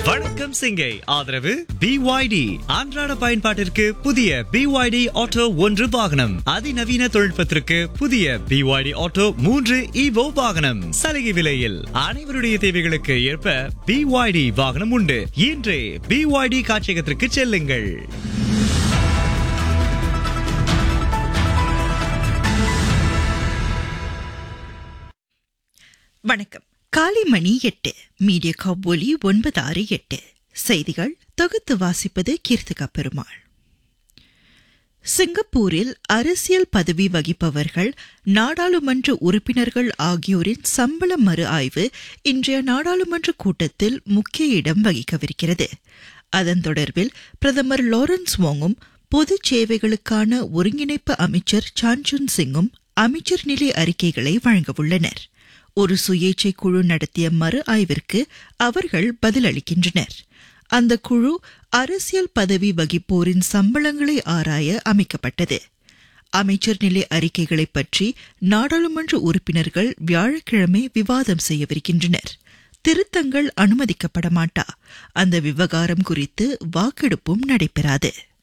வணக்கம் சிங்கை ஆதரவு பிஒய்டி அன்றாட பயன்பாட்டிற்கு புதிய பிஒய்டி ஆட்டோ ஒன்று வாகனம் அதிநவீன தொழில்நுட்பத்திற்கு புதிய பிஒய்டி ஆட்டோ மூன்று இவோ வாகனம் சலுகை விலையில் அனைவருடைய தேவைகளுக்கு ஏற்ப பிஒய்டி வாகனம் உண்டு இன்றே பிஒய்டி காட்சியகத்திற்கு செல்லுங்கள் வணக்கம் காலை மணி எட்டு மீடியா காபோலி ஒன்பது ஆறு எட்டு செய்திகள் தொகுத்து வாசிப்பது கீர்த்திகா பெருமாள் சிங்கப்பூரில் அரசியல் பதவி வகிப்பவர்கள் நாடாளுமன்ற உறுப்பினர்கள் ஆகியோரின் சம்பள மறு ஆய்வு இன்றைய நாடாளுமன்ற கூட்டத்தில் முக்கிய இடம் வகிக்கவிருக்கிறது அதன் தொடர்பில் பிரதமர் லாரன்ஸ் வாங்கும் பொது சேவைகளுக்கான ஒருங்கிணைப்பு அமைச்சர் சான்சுன் சிங்கும் அமைச்சர் நிலை அறிக்கைகளை வழங்கவுள்ளனர் ஒரு சுயேட்சை குழு நடத்திய மறு ஆய்விற்கு அவர்கள் பதிலளிக்கின்றனர் அந்த குழு அரசியல் பதவி வகிப்போரின் சம்பளங்களை ஆராய அமைக்கப்பட்டது அமைச்சர் நிலை அறிக்கைகளை பற்றி நாடாளுமன்ற உறுப்பினர்கள் வியாழக்கிழமை விவாதம் செய்யவிருக்கின்றனர் திருத்தங்கள் அனுமதிக்கப்பட மாட்டா அந்த விவகாரம் குறித்து வாக்கெடுப்பும் நடைபெறாது